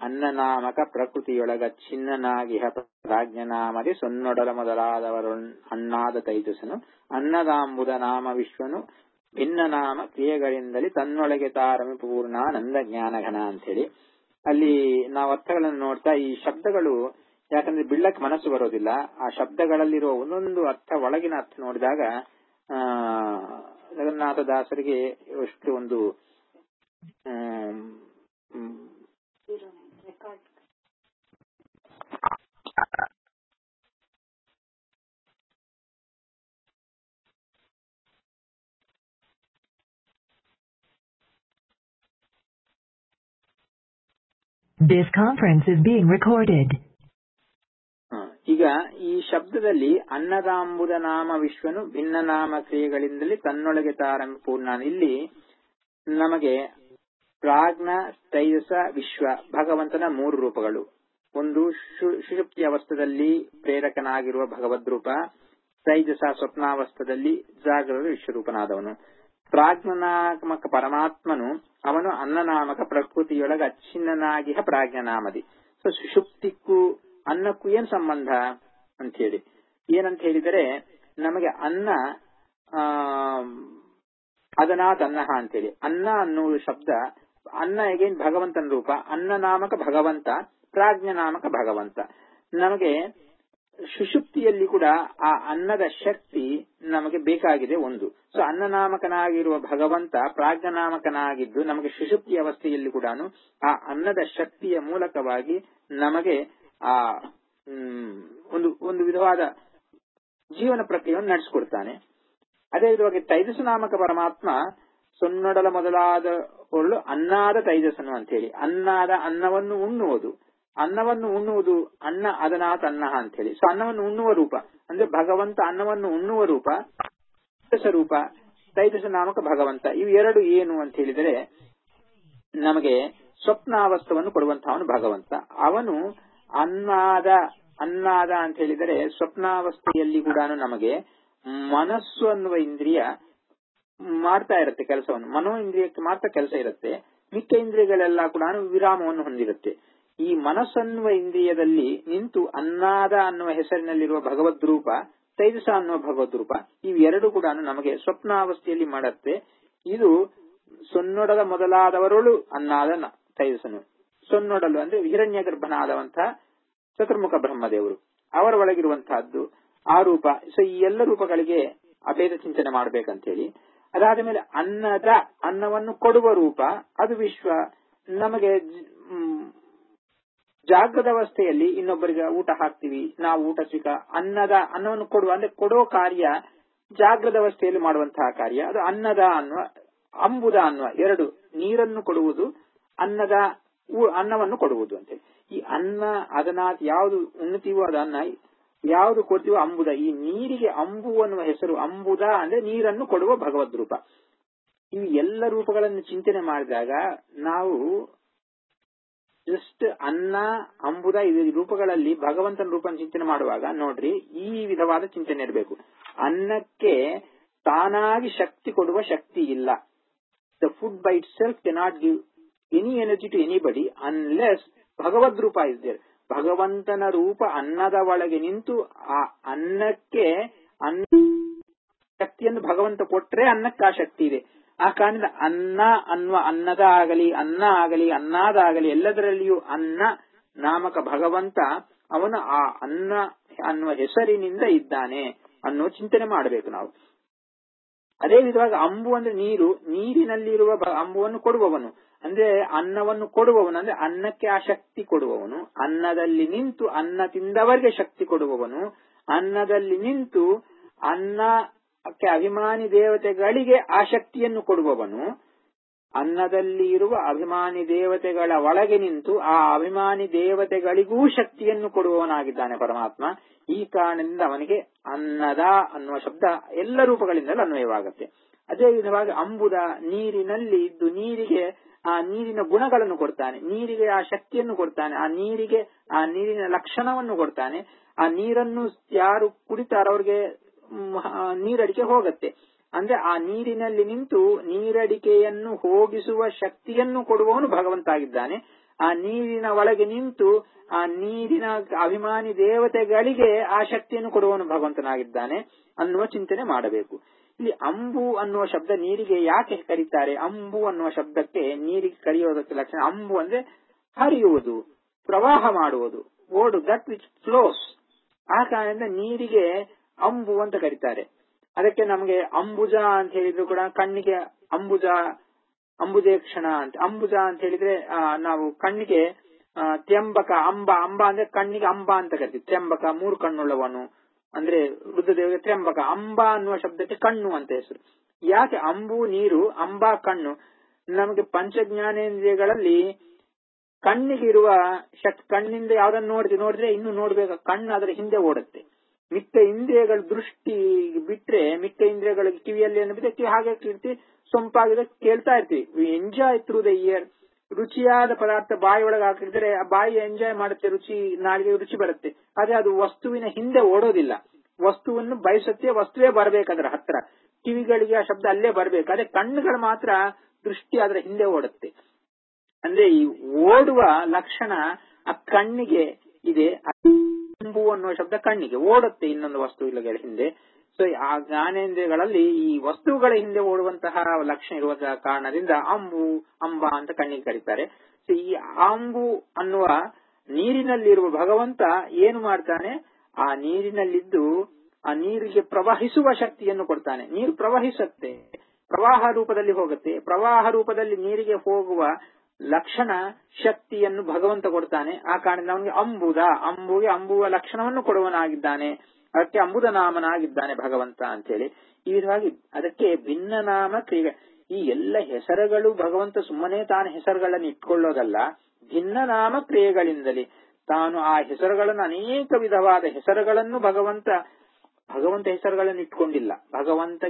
ಅನ್ನನಾಮಕ ಪ್ರಕೃತಿಯೊಳಗ ಚಿನ್ನನಾಗಿಹ ಪ್ರಾಜ್ಞನಾಮದಿ ಸೊನ್ನೊಡಲ ಮೊದಲಾದವರು ಅಣ್ಣಾದ ತೈಜಸನು ಅನ್ನದಾಂಬುದ ನಾಮ ವಿಶ್ವನು ಭಿನ್ನ ನಾಮ ಕ್ರಿಯೆಗಳಿಂದಲೇ ತನ್ನೊಳಗೆ ತಾರಮಿ ಪೂರ್ಣಾನಂದ ಜ್ಞಾನಘನ ಅಂತೇಳಿ ಅಲ್ಲಿ ನಾವು ಅರ್ಥಗಳನ್ನು ನೋಡ್ತಾ ಈ ಶಬ್ದಗಳು ಯಾಕಂದ್ರೆ ಬಿಳ್ಳಕ್ಕೆ ಮನಸ್ಸು ಬರೋದಿಲ್ಲ ಆ ಶಬ್ದಗಳಲ್ಲಿರುವ ಒಂದೊಂದು ಅರ್ಥ ಒಳಗಿನ ಅರ್ಥ ನೋಡಿದಾಗ ಆ ಜಗನ್ನಾಥ ದಾಸರಿಗೆ ಎಷ್ಟು ಒಂದು um, hmm, This conference is being recorded. ಹ. ಈಗ ಈ ಶಬ್ದದಲ್ಲಿ ಅನ್ನದಾಂಬುದ ನಾಮ ವಿಶ್ವನು ಭಿನ್ನ ನಾಮ ಕ್ರಿಯೆಗಳಿಂದಲೇ ತನ್ನೊಳಗೆ ತಾರಂ ಪೂರ್ಣ ಇಲ್ಲಿ ನಮಗೆ ಪ್ರಾಜ್ಞ ತೈಜಸ ವಿಶ್ವ ಭಗವಂತನ ಮೂರು ರೂಪಗಳು ಒಂದು ಶು- ಸುಷುಪ್ತಿ ಅವಸ್ಥದಲ್ಲಿ ಪ್ರೇರಕನಾಗಿರುವ ಭಗವದ್ ರೂಪ ತೈಜಸ ಸ್ವಪ್ನಾವಸ್ಥದಲ್ಲಿ ಜಾಗೃತ ವಿಶ್ವರೂಪನಾದವನು ಪ್ರಾಜ್ಞನಾಮಕ ಪರಮಾತ್ಮನು ಅವನು ಅನ್ನನಾಮಕ ಪ್ರಕೃತಿಯೊಳಗ ಅಚ್ಛಿನ್ನನಾಗಿಹ ಪ್ರಾಜ್ಞನಾಮದಿ ಸೊ ಸುಷುಪ್ತಿಕ್ಕೂ ಅನ್ನಕ್ಕೂ ಏನ್ ಸಂಬಂಧ ಅಂತ ಹೇಳಿ ಏನಂತ ಹೇಳಿದರೆ ನಮಗೆ ಅನ್ನ ಆ ಅದನಾಥ್ ಅನ್ನಹ ಅಂತೇಳಿ ಅನ್ನ ಅನ್ನುವ ಶಬ್ದ ಅನ್ನ ಎಗೇನ್ ಭಗವಂತನ ರೂಪ ಅನ್ನ ನಾಮಕ ಭಗವಂತ ಪ್ರಾಜ್ಞ ನಾಮಕ ಭಗವಂತ ನಮಗೆ ಸುಷುಪ್ತಿಯಲ್ಲಿ ಕೂಡ ಆ ಅನ್ನದ ಶಕ್ತಿ ನಮಗೆ ಬೇಕಾಗಿದೆ ಒಂದು ಸೊ ಅನ್ನನಾಮಕನಾಗಿರುವ ಭಗವಂತ ಪ್ರಾಜ್ಞನಾಮಕನಾಗಿದ್ದು ನಮಗೆ ಸುಷುಪ್ತಿ ಅವಸ್ಥೆಯಲ್ಲಿ ಕೂಡ ಆ ಅನ್ನದ ಶಕ್ತಿಯ ಮೂಲಕವಾಗಿ ನಮಗೆ ಆ ಹ್ಮ್, ಒಂದು ಒಂದು ವಿಧವಾದ ಜೀವನ ಪ್ರಕ್ರಿಯೆಯನ್ನು ನಡೆಸಿಕೊಡ್ತಾನೆ ಅದೇ ವಿಧವಾಗಿ ತೈಜಸ ನಾಮಕ ಪರಮಾತ್ಮ ಸೊನ್ನೊಡಲ ಮೊದಲಾದ ಹೊರಳು ಅನ್ನಾದ ತೈಜಸನು ಅಂತ ಹೇಳಿ ಅನ್ನಾದ ಅನ್ನವನ್ನು ಉಣ್ಣುವುದು ಅನ್ನವನ್ನು ಉಣ್ಣುವುದು ಅನ್ನ ಅದನಾಥ ಅನ್ನ ಅಂತ ಹೇಳಿ ಸೊ ಅನ್ನವನ್ನು ಉಣ್ಣುವ ರೂಪ ಅಂದ್ರೆ ಭಗವಂತ ಅನ್ನವನ್ನು ಉಣ್ಣುವ ರೂಪ ತೈಜಸ ರೂಪ ತೈಜಸ ನಾಮಕ ಭಗವಂತ ಇವು ಎರಡು ಏನು ಅಂತ ಹೇಳಿದರೆ ನಮಗೆ ಸ್ವಪ್ನಾವಸ್ಥವನ್ನು ಕೊಡುವಂತಹವನು ಭಗವಂತ ಅವನು ಅನ್ನಾದ ಅನ್ನಾದ ಅಂತ ಹೇಳಿದರೆ ಸ್ವಪ್ನಾವಸ್ಥೆಯಲ್ಲಿ ಕೂಡ ನಮಗೆ ಮನಸ್ಸು ಅನ್ನುವ ಇಂದ್ರಿಯ ಮಾಡ್ತಾ ಇರುತ್ತೆ ಕೆಲಸವನ್ನು ಮನೋ ಇಂದ್ರಿಯಕ್ಕೆ ಮಾತ್ರ ಕೆಲಸ ಇರುತ್ತೆ ಮಿಕ್ಕ ಇಂದ್ರಿಯಗಳೆಲ್ಲ ಕೂಡ ವಿರಾಮವನ್ನು ಹೊಂದಿರುತ್ತೆ ಈ ಮನಸ್ಸನ್ನುವ ಇಂದ್ರಿಯದಲ್ಲಿ ನಿಂತು ಅನ್ನಾದ ಅನ್ನುವ ಹೆಸರಿನಲ್ಲಿರುವ ಭಗವದ್ ರೂಪ ತೈಜಸ ಅನ್ನುವ ಭಗವದ್ ರೂಪ ಇವೆರಡು ಕೂಡ ನಮಗೆ ಸ್ವಪ್ನಾವಸ್ಥೆಯಲ್ಲಿ ಮಾಡುತ್ತೆ ಇದು ಸೊನ್ನೊಡದ ಮೊದಲಾದವರೊಳು ಅನ್ನಾದ ನ- ತೈಜಸನು ಸೊನ್ನೊಡಲು ಅಂದ್ರೆ ಹಿರಣ್ಯ ಗರ್ಭನಾದವಂತಹ ಚತುರ್ಮುಖ ಬ್ರಹ್ಮದೇವರು ಅವರ ಒಳಗಿರುವಂತಹದ್ದು ಆ ರೂಪ ಸೊ ಈ ಎಲ್ಲ ರೂಪಗಳಿಗೆ ಅಭೇದ ಚಿಂತನೆ ಮಾಡ್ಬೇಕಂತ ಹೇಳಿ ಅದಾದ ಮೇಲೆ ಅನ್ನದ ಅನ್ನವನ್ನು ಕೊಡುವ ರೂಪ ಅದು ವಿಶ್ವ ನಮಗೆ ಜ- ಮ್, ಜಾಗೃತ ಅವಸ್ಥೆಯಲ್ಲಿ ಇನ್ನೊಬ್ಬರಿಗೆ ಊಟ ಹಾಕ್ತಿವಿ ನಾವು ಊಟ ಸ್ವೀಕ ಅನ್ನದ ಅನ್ನವನ್ನು ಕೊಡುವ ಅಂದ್ರೆ ಕೊಡೋ ಕಾರ್ಯ ಜಾಗೃತ ಅವಸ್ಥೆಯಲ್ಲಿ ಮಾಡುವಂತಹ ಕಾರ್ಯ ಅದು ಅನ್ನದ ಅನ್ನುವ ಅಂಬುದ ಅನ್ನುವ ಎರಡು ನೀರನ್ನು ಕೊಡುವುದು ಅನ್ನದ ಊ- ಅನ್ನವನ್ನು ಕೊಡುವುದು ಅಂತೇಳಿ ಈ ಅನ್ನ ಅದನ್ನ ಯಾವುದು ಉಣ್ಣುತ್ತೀವೋ ಅದು ಅನ್ನ ಯಾವುದು ಕೊಡ್ತೀವೋ ಅಂಬುದ ಈ ನೀರಿಗೆ ಅಂಬು ಅನ್ನುವ ಹೆಸರು ಅಂಬುದ ಅಂದ್ರೆ ನೀರನ್ನು ಕೊಡುವ ಭಗವದ್ ರೂಪ ಈ ಎಲ್ಲ ರೂಪಗಳನ್ನು ಚಿಂತನೆ ಮಾಡಿದಾಗ ನಾವು ಜಸ್ಟ್ ಅನ್ನ ಅಂಬುದ ಇದು ರೂಪಗಳಲ್ಲಿ ಭಗವಂತನ ರೂಪ ಚಿಂತನೆ ಮಾಡುವಾಗ ನೋಡ್ರಿ ಈ ವಿಧವಾದ ಚಿಂತನೆ ಇರಬೇಕು ಅನ್ನಕ್ಕೆ ತಾನಾಗಿ ಶಕ್ತಿ ಕೊಡುವ ಶಕ್ತಿ ಇಲ್ಲ the food by itself cannot give any energy to anybody unless ಭಗವದ್ ರೂಪ ಇಸ್ ದೇರ್ ಭಗವಂತನ ರೂಪ ಅನ್ನದ ಒಳಗೆ ನಿಂತು ಆ ಅನ್ನಕ್ಕೆ ಅನ್ನ ಶಕ್ತಿಯನ್ನು ಭಗವಂತ ಕೊಟ್ರೆ ಅನ್ನಕ್ಕೆ ಆ ಶಕ್ತಿ ಇದೆ ಆ ಕಾರಣದಿಂದ ಅನ್ನ ಅನ್ನುವ ಅನ್ನದ ಆಗಲಿ ಅನ್ನ ಆಗಲಿ ಅನ್ನಾದಾಗಲಿ ಎಲ್ಲದರಲ್ಲಿಯೂ ಅನ್ನ ನಾಮಕ ಭಗವಂತ ಅವನು ಆ ಅನ್ನ ಅನ್ನುವ ಹೆಸರಿನಿಂದ ಇದ್ದಾನೆ ಅನ್ನೋ ಚಿಂತನೆ ಮಾಡಬೇಕು ನಾವು ಅದೇ ವಿಧವಾಗಿ ಅಂಬು ಅಂದ್ರೆ ನೀರು ನೀರಿನಲ್ಲಿರುವ ಬ- ಅಂಬುವನ್ನು ಕೊಡುವವನು ಅಂದ್ರೆ ಅನ್ನವನ್ನು ಕೊಡುವವನು ಅಂದ್ರೆ ಅನ್ನಕ್ಕೆ ಆ ಶಕ್ತಿ ಕೊಡುವವನು ಅನ್ನದಲ್ಲಿ ನಿಂತು ಅನ್ನ ತಿಂದವರಿಗೆ ಶಕ್ತಿ ಕೊಡುವವನು ಅನ್ನದಲ್ಲಿ ನಿಂತು ಅನ್ನಕ್ಕೆ ಅಭಿಮಾನಿ ದೇವತೆಗಳಿಗೆ ಆ ಶಕ್ತಿಯನ್ನು ಕೊಡುವವನು ಅನ್ನದಲ್ಲಿ ಇರುವ ಅಭಿಮಾನಿ ದೇವತೆಗಳ ಒಳಗೆ ನಿಂತು ಆ ಅಭಿಮಾನಿ ದೇವತೆಗಳಿಗೂ ಶಕ್ತಿಯನ್ನು ಕೊಡುವವನಾಗಿದ್ದಾನೆ ಪರಮಾತ್ಮ ಈ ಕಾರಣದಿಂದ ಅವನಿಗೆ ಅನ್ನದ ಅನ್ನುವ ಶಬ್ದ ಎಲ್ಲ ರೂಪಗಳಿಂದಲೂ ಅನ್ವಯವಾಗುತ್ತೆ ಅದೇ ವಿಧವಾಗಿ ಅಂಬುದ ನೀರಿನಲ್ಲಿ ಇದ್ದು ನೀರಿಗೆ ಆ ನೀರಿನ ಗುಣಗಳನ್ನು ಕೊಡ್ತಾನೆ ನೀರಿಗೆ ಆ ಶಕ್ತಿಯನ್ನು ಕೊಡ್ತಾನೆ ಆ ನೀರಿಗೆ ಆ ನೀರಿನ ಲಕ್ಷಣವನ್ನು ಕೊಡ್ತಾನೆ ಆ ನೀರನ್ನು ಯಾರು ಕುಡಿತಾರೋ ಅವ್ರಿಗೆ ಮ್, ಆ, ನೀರಡಿಕೆ ಹೋಗತ್ತೆ ಅಂದ್ರೆ ಆ ನೀರಿನಲ್ಲಿ ನಿಂತು ನೀರಡಿಕೆಯನ್ನು ಹೋಗಿಸುವ ಶಕ್ತಿಯನ್ನು ಕೊಡುವವನು ಭಗವಂತ ಆಗಿದ್ದಾನೆ ಆ ನೀರಿನ ಒಳಗೆ ನಿಂತು ಆ ನೀರಿನ ಅಭಿಮಾನಿ ದೇವತೆಗಳಿಗೆ ಆ ಶಕ್ತಿಯನ್ನು ಕೊಡುವನು ಭಗವಂತನಾಗಿದ್ದಾನೆ ಅನ್ನುವ ಚಿಂತನೆ ಮಾಡಬೇಕು ಇಲ್ಲಿ ಅಂಬು ಅನ್ನುವ ಶಬ್ದ ನೀರಿಗೆ ಯಾಕೆ ಕರೀತಾರೆ ಅಂಬು ಅನ್ನುವ ಶಬ್ದಕ್ಕೆ ನೀರಿಗೆ ಕರೆಯೋದಕ್ಕೆ ಲಕ್ಷಣ ಅಂಬು ಅಂದ್ರೆ ಹರಿಯುವುದು ಪ್ರವಾಹ ಮಾಡುವುದು ಓಡು ದಟ್ ವಿಚ್ ಫ್ಲೋಸ್ ಆ ಕಾರಣದಿಂದ ನೀರಿಗೆ ಅಂಬು ಅಂತ ಕರೀತಾರೆ ಅದಕ್ಕೆ ನಮಗೆ ಅಂಬುಜ ಅಂತ ಹೇಳಿದ್ರು ಕೂಡ ಕಣ್ಣಿಗೆ ಅಂಬುಜ ಅಂಬುಜೇಕ್ಷಣ ಅಂತ ಅಂಬುಜ ಅಂತ ಹೇಳಿದ್ರೆ ಆ, ನಾವು ಕಣ್ಣಿಗೆ ಆ, ತ್ರ್ಯಂಬಕ ಅಂಬ ಅಂಬ ಅಂದ್ರೆ ಕಣ್ಣಿಗೆ ಅಂಬ ಅಂತ ಕರಿತೀವಿ ತ್ರ್ಯಂಬಕ ಮೂರು ಕಣ್ಣುಳ್ಳವನು ಅಂದ್ರೆ ರುದ್ರದೇವಿಗೆ ತ್ರ್ಯಂಬಕ ಅಂಬ ಅನ್ನುವ ಶಬ್ದಕ್ಕೆ ಕಣ್ಣು ಅಂತ ಹೆಸರು ಯಾಕೆ ಅಂಬು ನೀರು ಅಂಬ ಕಣ್ಣು ನಮಗೆ ಪಂಚಜ್ಞಾನೇಂದ್ರಿಯಗಳಲ್ಲಿ ಕಣ್ಣಿಗೆ ಇರುವ ಶಕ್ ಕಣ್ಣಿಂದ ಯಾವ್ದನ್ನ ನೋಡ್ತೀವಿ ನೋಡಿದ್ರೆ ಇನ್ನು ನೋಡ್ಬೇಕು ಕಣ್ಣು ಅದರ ಹಿಂದೆ ಓಡುತ್ತೆ ಮಿಕ್ಕ ಇಂದ್ರಿಯಗಳ ದೃಷ್ಟಿ ಬಿಟ್ರೆ ಮಿಕ್ಕ ಇಂದ್ರಿಯಗಳಿಗೆ ಕಿವಿಯಲ್ಲಿ ಏನು ಬಿದ್ದರೆ ಕಿವಿ ಹಾಗೆ ಇರ್ತೀವಿ ಸೊಂಪಾಗಿದೆ ಕೇಳ್ತಾ ಇರ್ತೀವಿ we enjoy through the ear ರುಚಿಯಾದ ಪದಾರ್ಥ ಬಾಯಿ ಒಳಗೆ ಹಾಕಿದ್ರೆ ಆ ಬಾಯಿ ಎಂಜಾಯ್ ಮಾಡುತ್ತೆ ರುಚಿ ನಾಲಿಗೆ ರುಚಿ ಬರುತ್ತೆ ಆದ್ರೆ ಅದು ವಸ್ತುವಿನ ಹಿಂದೆ ಓಡೋದಿಲ್ಲ ವಸ್ತುವನ್ನು ಬಯಸುತ್ತೆ ವಸ್ತುವೇ ಬರ್ಬೇಕದ್ರ ಹತ್ರ ಕಿವಿಗಳಿಗೆ ಆ ಶಬ್ದ ಅಲ್ಲೇ ಬರ್ಬೇಕು ಅದೇ ಕಣ್ಣುಗಳು ಮಾತ್ರ ದೃಷ್ಟಿ ಅದರ ಹಿಂದೆ ಓಡುತ್ತೆ ಅಂದ್ರೆ ಈ ಓಡುವ ಲಕ್ಷಣ ಆ ಕಣ್ಣಿಗೆ ಇದೆ ಅಂಬು ಅನ್ನುವ ಶಬ್ದ ಕಣ್ಣಿಗೆ ಓಡುತ್ತೆ ಇನ್ನೊಂದು ವಸ್ತುಗಳ ಹಿಂದೆ ಸೊ ಆ ಜ್ಞಾನೇಂದ್ರಿಯಗಳಲ್ಲಿ ಈ ವಸ್ತುಗಳ ಹಿಂದೆ ಓಡುವಂತಹ ಲಕ್ಷಣ ಇರುವ ಕಾರಣದಿಂದ ಅಂಬು ಅಂಬ ಅಂತ ಕಣ್ಣಿಗೆ ಕರೀತಾರೆ ಸೊ ಈ ಅಂಬು ಅನ್ನುವ ನೀರಿನಲ್ಲಿರುವ ಭಗವಂತ ಏನು ಮಾಡ್ತಾನೆ ಆ ನೀರಿನಲ್ಲಿದ್ದು ಆ ನೀರಿಗೆ ಪ್ರವಹಿಸುವ ಶಕ್ತಿಯನ್ನು ಕೊಡ್ತಾನೆ ನೀರು ಪ್ರವಹಿಸುತ್ತೆ ಪ್ರವಾಹ ರೂಪದಲ್ಲಿ ಹೋಗುತ್ತೆ ಪ್ರವಾಹ ರೂಪದಲ್ಲಿ ನೀರಿಗೆ ಹೋಗುವ ಲಕ್ಷಣ ಶಕ್ತಿಯನ್ನು ಭಗವಂತ ಕೊಡ್ತಾನೆ ಆ ಕಾರಣದಿಂದ ಅವನಿಗೆ ಅಂಬುದ ಅಂಬುಗೆ ಅಂಬುವ ಲಕ್ಷಣವನ್ನು ಕೊಡುವನಾಗಿದ್ದಾನೆ ಅದಕ್ಕೆ ಅಂಬುದ ನಾಮನಾಗಿದ್ದಾನೆ ಭಗವಂತ ಅಂತೇಳಿ ಈ ವಿಧವಾಗಿ ಅದಕ್ಕೆ ಭಿನ್ನ ನಾಮ ಕ್ರಿಯೆ ಈ ಎಲ್ಲ ಹೆಸರುಗಳು ಭಗವಂತ ಸುಮ್ಮನೆ ತಾನು ಹೆಸರುಗಳನ್ನು ಇಟ್ಕೊಳ್ಳೋದಲ್ಲ ಭಿನ್ನ ನಾಮ ಕ್ರಿಯೆಗಳಿಂದಲೇ ತಾನು ಆ ಹೆಸರುಗಳನ್ನು ಅನೇಕ ವಿಧವಾದ ಹೆಸರುಗಳನ್ನು ಭಗವಂತ ಭಗವಂತ ಹೆಸರುಗಳನ್ನು ಇಟ್ಕೊಂಡಿಲ್ಲ ಭಗವಂತ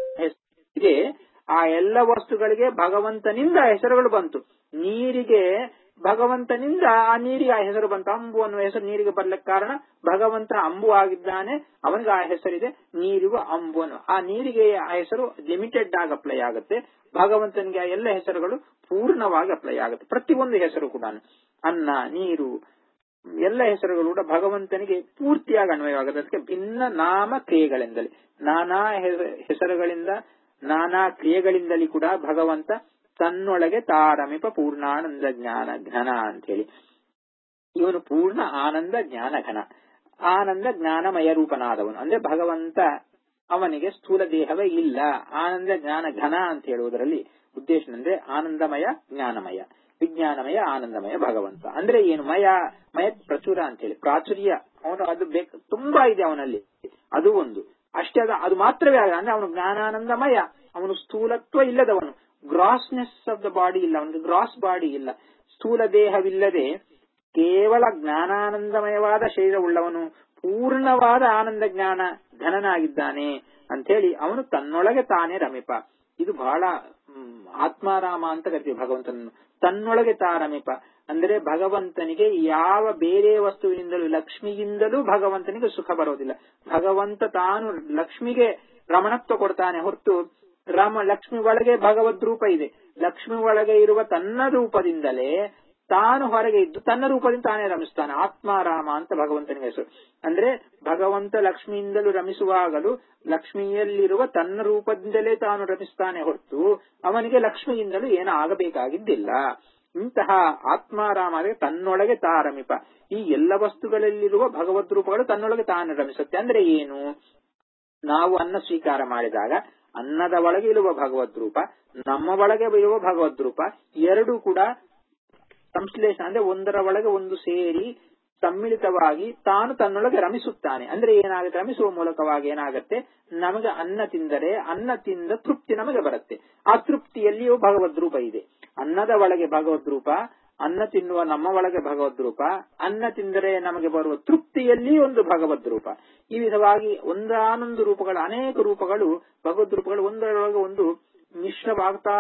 ಹೆಸರಿಗೆ ಆ ಎಲ್ಲ ವಸ್ತುಗಳಿಗೆ ಭಗವಂತನಿಂದ ಹೆಸರುಗಳು ಬಂತು ನೀರಿಗೆ ಭಗವಂತನಿಂದ ಆ ನೀರಿಗೆ ಆ ಹೆಸರು ಬಂತು ಅಂಬು ಅನ್ನುವ ಹೆಸರು ನೀರಿಗೆ ಬರ್ಲಿಕ್ಕೆ ಕಾರಣ ಭಗವಂತ ಅಂಬು ಆಗಿದ್ದಾನೆ ಅವನಿಗೆ ಆ ಹೆಸರಿದೆ ನೀರಿಗೂ ಅಂಬು ಅನ್ನೋ ಆ ನೀರಿಗೆ ಆ ಹೆಸರು ಲಿಮಿಟೆಡ್ ಆಗಿ ಅಪ್ಲೈ ಆಗುತ್ತೆ ಭಗವಂತನಿಗೆ ಆ ಎಲ್ಲ ಹೆಸರುಗಳು ಪೂರ್ಣವಾಗಿ ಅಪ್ಲೈ ಆಗುತ್ತೆ ಪ್ರತಿಯೊಂದು ಹೆಸರು ಕೂಡ ಅನ್ನ ನೀರು ಎಲ್ಲ ಹೆಸರುಗಳು ಕೂಡ ಭಗವಂತನಿಗೆ ಪೂರ್ತಿಯಾಗಿ ಅನ್ವಯವಾಗುತ್ತೆ ಅದಕ್ಕೆ ಭಿನ್ನ ನಾಮ ಕ್ರಿಯೆಗಳೆಂದಲೇ ನಾನಾ ಹೆಸರುಗಳಿಂದ ನಾನಾ ಕ್ರಿಯೆಗಳಿಂದಲೇ ಕೂಡ ಭಗವಂತ ತನ್ನೊಳಗೆ ತಾರಮಿಪ ಪೂರ್ಣಾನಂದ ಜ್ಞಾನ ಘನ ಅಂತ ಹೇಳಿ ಇವನು ಪೂರ್ಣ ಆನಂದ ಜ್ಞಾನ ಘನ ಆನಂದ ಜ್ಞಾನಮಯ ರೂಪನಾದವನು ಅಂದ್ರೆ ಭಗವಂತ ಅವನಿಗೆ ಸ್ಥೂಲ ದೇಹವೇ ಇಲ್ಲ ಆನಂದ ಜ್ಞಾನ ಘನ ಅಂತ ಹೇಳುವುದರಲ್ಲಿ ಉದ್ದೇಶ ಅಂದ್ರೆ ಆನಂದಮಯ ಜ್ಞಾನಮಯ ವಿಜ್ಞಾನಮಯ ಆನಂದಮಯ ಭಗವಂತ ಅಂದ್ರೆ ಏನು ಮಯ ಮಯ ಪ್ರಚುರ ಅಂತ ಹೇಳಿ ಪ್ರಾಚುರ್ಯ ಅವನು ಅದು ಬೇಕು ತುಂಬಾ ಇದೆ ಅವನಲ್ಲಿ ಅದು ಒಂದು ಅಷ್ಟೇ ಅದ ಅದು ಮಾತ್ರವೇ ಅಲ್ಲ ಅಂದ್ರೆ ಅವನು ಜ್ಞಾನಾನಂದಮಯ ಅವನು ಸ್ಥೂಲತ್ವ ಇಲ್ಲದವನು ಗ್ರಾಸ್ನೆಸ್ ಆಫ್ ದ ಬಾಡಿ ಇಲ್ಲ ಅವನಿಗೆ ಗ್ರಾಸ್ ಬಾಡಿ ಇಲ್ಲ ಸ್ಥೂಲ ದೇಹವಿಲ್ಲದೆ ಕೇವಲ ಜ್ಞಾನಾನಂದಮಯವಾದ ಶರೀರವುಳ್ಳವನು ಪೂರ್ಣವಾದ ಆನಂದ ಜ್ಞಾನ ಘನನಾಗಿದ್ದಾನೆ ಅಂತೇಳಿ ಅವನು ತನ್ನೊಳಗೆ ತಾನೇ ರಮಿಪ ಇದು ಬಹಳ ಆತ್ಮಾರಾಮ ಅಂತ ಕರಿತೀವಿ ಭಗವಂತನನ್ನು ತನ್ನೊಳಗೆ ತಾ ರಮಿಪ ಅಂದ್ರೆ ಭಗವಂತನಿಗೆ ಯಾವ ಬೇರೆ ವಸ್ತುವಿನಿಂದಲೂ ಲಕ್ಷ್ಮಿಯಿಂದಲೂ ಭಗವಂತನಿಗೆ ಸುಖ ಬರೋದಿಲ್ಲ ಭಗವಂತ ತಾನು ಲಕ್ಷ್ಮಿಗೆ ರಮಣತ್ವ ಕೊಡ್ತಾನೆ ಹೊರತು ರಾಮ ಲಕ್ಷ್ಮಿ ಒಳಗೆ ಭಗವದ್ ರೂಪ ಇದೆ ಲಕ್ಷ್ಮಿ ಒಳಗೆ ಇರುವ ತನ್ನ ರೂಪದಿಂದಲೇ ತಾನು ಹೊರಗೆ ಇದ್ದು ತನ್ನ ರೂಪದಿಂದ ತಾನೇ ರಮಿಸ್ತಾನೆ ಆತ್ಮಾರಾಮ ಅಂತ ಭಗವಂತನಿಗೆ ಹೆಸರು ಅಂದ್ರೆ ಭಗವಂತ ಲಕ್ಷ್ಮಿಯಿಂದಲೂ ರಮಿಸುವಾಗಲೂ ಲಕ್ಷ್ಮಿಯಲ್ಲಿರುವ ತನ್ನ ರೂಪದಿಂದಲೇ ತಾನು ರಮಿಸ್ತಾನೆ ಹೊರತು ಅವನಿಗೆ ಲಕ್ಷ್ಮಿಯಿಂದಲೂ ಏನೂ ಆಗಬೇಕಾಗಿದ್ದಿಲ್ಲ ಇಂತಹ ಆತ್ಮಾರಾಮ ಅಂದ್ರೆ ತನ್ನೊಳಗೆ ತಾ ರಮಿಪ ಈ ಎಲ್ಲ ವಸ್ತುಗಳಲ್ಲಿರುವ ಭಗವದ್ ರೂಪಗಳು ತನ್ನೊಳಗೆ ತಾನು ರಮಿಸುತ್ತೆ ಅಂದ್ರೆ ಏನು ನಾವು ಅನ್ನ ಸ್ವೀಕಾರ ಮಾಡಿದಾಗ ಅನ್ನದ ಒಳಗೆ ಇರುವ ಭಗವದ್ ರೂಪ ನಮ್ಮ ಒಳಗೆ ಇರುವ ಭಗವದ್ ರೂಪ ಎರಡೂ ಕೂಡ ಸಂಶ್ಲೇಷಣ ಅಂದ್ರೆ ಒಂದರ ಒಳಗೆ ಒಂದು ಸೇರಿ ಸಮ್ಮಿಳಿತವಾಗಿ ತಾನು ತನ್ನೊಳಗೆ ರಮಿಸುತ್ತಾನೆ ಅಂದ್ರೆ ಏನಾಗುತ್ತೆ ರಮಿಸುವ ಮೂಲಕವಾಗಿ ಏನಾಗುತ್ತೆ ನಮಗೆ ಅನ್ನ ತಿಂದರೆ ಅನ್ನ ತಿಂದ ತೃಪ್ತಿ ನಮಗೆ ಬರುತ್ತೆ ಆ ತೃಪ್ತಿಯಲ್ಲಿಯೂ ಭಗವದ್ ರೂಪ ಇದೆ ಅನ್ನದ ಒಳಗೆ ಭಗವದ್ ರೂಪ ಅನ್ನ ತಿನ್ನುವ ನಮ್ಮ ಒಳಗೆ ಭಗವದ್ ರೂಪ ಅನ್ನ ತಿಂದರೆ ನಮಗೆ ಬರುವ ತೃಪ್ತಿಯಲ್ಲಿ ಒಂದು ಭಗವದ್ ರೂಪ ಈ ವಿಧವಾಗಿ ಒಂದಾನೊಂದು ರೂಪಗಳ ಅನೇಕ ರೂಪಗಳು ಭಗವದ್ ರೂಪಗಳು ಒಂದರೊಳಗೆ ಒಂದು ಮಿಶ್ರವಾಗ್ತಾ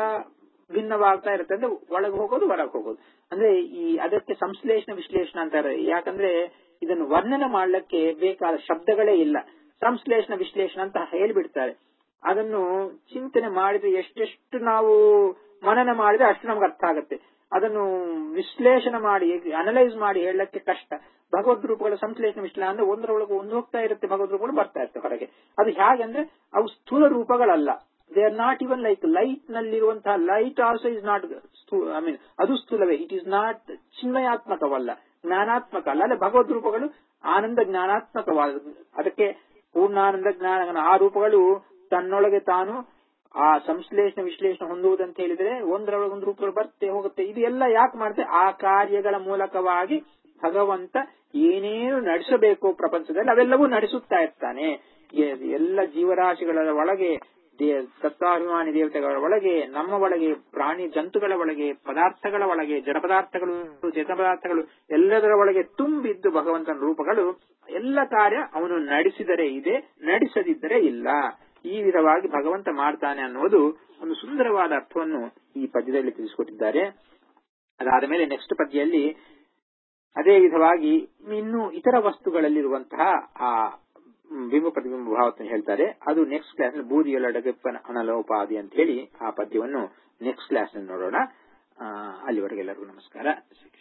ಭಿನ್ನವಾಗ್ತಾ ಇರುತ್ತೆ ಅಂದ್ರೆ ಒಳಗೆ ಹೋಗೋದು ಹೊರಗೆ ಹೋಗೋದು ಅಂದ್ರೆ ಈ ಅದಕ್ಕೆ ಸಂಶ್ಲೇಷಣ ವಿಶ್ಲೇಷಣ ಅಂತಾರೆ ಯಾಕಂದ್ರೆ ಇದನ್ನು ವರ್ಣನೆ ಮಾಡ್ಲಿಕ್ಕೆ ಬೇಕಾದ ಶಬ್ದಗಳೇ ಇಲ್ಲ ಸಂಶ್ಲೇಷಣ ವಿಶ್ಲೇಷಣ ಅಂತ ಹೇಳ್ಬಿಡ್ತಾರೆ ಅದನ್ನು ಚಿಂತನೆ ಮಾಡಿದ್ರೆ ಎಷ್ಟೆಷ್ಟು ನಾವು ಮನನ ಮಾಡಿದ್ರೆ ಅಷ್ಟು ನಮ್ಗೆ ಅರ್ಥ ಆಗುತ್ತೆ ಅದನ್ನು ವಿಶ್ಲೇಷಣೆ ಮಾಡಿ ಅನಲೈಸ್ ಮಾಡಿ ಹೇಳಕ್ಕೆ ಕಷ್ಟ ಭಗವದ್ ರೂಪಗಳ ಸಂಶ್ಲೇಷಣೆ ವಿಶ್ಲೇಷಣೆ ಅಂದ್ರೆ ಒಂದರೊಳಗೆ ಒಂದು ಹೋಗ್ತಾ ಇರುತ್ತೆ ಭಗವದ್ ರೂಪಗಳು ಬರ್ತಾ ಇರ್ತವೆ ಹೊರಗೆ ಅದು ಹೇಗೆಂದ್ರೆ ಅವು ಸ್ಥೂಲ ರೂಪಗಳಲ್ಲ they are not even like light ನಲ್ಲಿರುವಂತಹ light also is not I mean ಅದು ಸ್ಥೂಲವೇ ಇಟ್ ಇಸ್ ನಾಟ್ ಚಿನ್ಮಯಾತ್ಮಕವಲ್ಲ ಜ್ಞಾನಾತ್ಮಕ ಅಲ್ಲ ಅಲ್ಲ ಭಗವದ್ ರೂಪಗಳು ಆನಂದ ಜ್ಞಾನಾತ್ಮಕವಾದ ಅದಕ್ಕೆ ಪೂರ್ಣಾನಂದ ಜ್ಞಾನ ಆ ರೂಪಗಳು ತನ್ನೊಳಗೆ ತಾನು ಆ ಸಂಶ್ಲೇಷಣೆ ವಿಶ್ಲೇಷಣೆ ಹೊಂದುವುದಂತ ಹೇಳಿದ್ರೆ ಒಂದರೊಳಗೆ ಒಂದು ರೂಪಗಳು ಬರುತ್ತೆ ಹೋಗುತ್ತೆ ಇದು ಎಲ್ಲ ಯಾಕೆ ಮಾಡುತ್ತೆ ಆ ಕಾರ್ಯಗಳ ಮೂಲಕವಾಗಿ ಭಗವಂತ ಏನೇನು ನಡೆಸಬೇಕು ಪ್ರಪಂಚದಲ್ಲಿ ಅವೆಲ್ಲವೂ ನಡೆಸುತ್ತಾ ಇರ್ತಾನೆ ಎ- ಎಲ್ಲ ಜೀವರಾಶಿಗಳ ಒಳಗೆ ದೇ- ಸತ್ತಾಭಿಮಾನಿ ದೇವತೆಗಳ ಒಳಗೆ ನಮ್ಮ ಒಳಗೆ ಪ್ರಾಣಿ ಜಂತುಗಳ ಒಳಗೆ ಪದಾರ್ಥಗಳ ಒಳಗೆ ಜಡ ಪದಾರ್ಥಗಳು ಚೇತನ ಪದಾರ್ಥಗಳು ಎಲ್ಲದರ ಒಳಗೆ ತುಂಬಿದ್ದು ಭಗವಂತನ ರೂಪಗಳು ಎಲ್ಲ ಕಾರ್ಯ ಅವನು ನಡೆಸಿದರೆ ಇದೆ ನಡೆಸದಿದ್ದರೆ ಇಲ್ಲ ಈ ವಿಧವಾಗಿ ಭಗವಂತ ಮಾಡ್ತಾನೆ ಅನ್ನುವುದು ಒಂದು ಸುಂದರವಾದ ಅರ್ಥವನ್ನು ಈ ಪದ್ಯದಲ್ಲಿ ತಿಳಿಸಿಕೊಟ್ಟಿದ್ದಾರೆ ಅದಾದ ಮೇಲೆ ನೆಕ್ಸ್ಟ್ ಪದ್ಯದಲ್ಲಿ ಅದೇ ವಿಧವಾಗಿ ಇನ್ನು ಇತರ ವಸ್ತುಗಳಲ್ಲಿರುವಂತಹ ಆ ಬಿಂಬ ಪ್ರತಿಬಿಂಬ ಭಾವವನ್ನು ಹೇಳ್ತಾರೆ ಅದು ನೆಕ್ಸ್ಟ್ ಕ್ಲಾಸ್ ಬೂದಿಯೊಳಗಪ್ಪನ ಅನಲೋಪಾದಿ ಅಂತ ಹೇಳಿ ಆ ಪದ್ಯವನ್ನು ನೆಕ್ಸ್ಟ್ ಕ್ಲಾಸ್ ನೋಡೋಣ ಆ, ಅಲ್ಲಿವರೆಗೆಲ್ಲರಿಗೂ ನಮಸ್ಕಾರ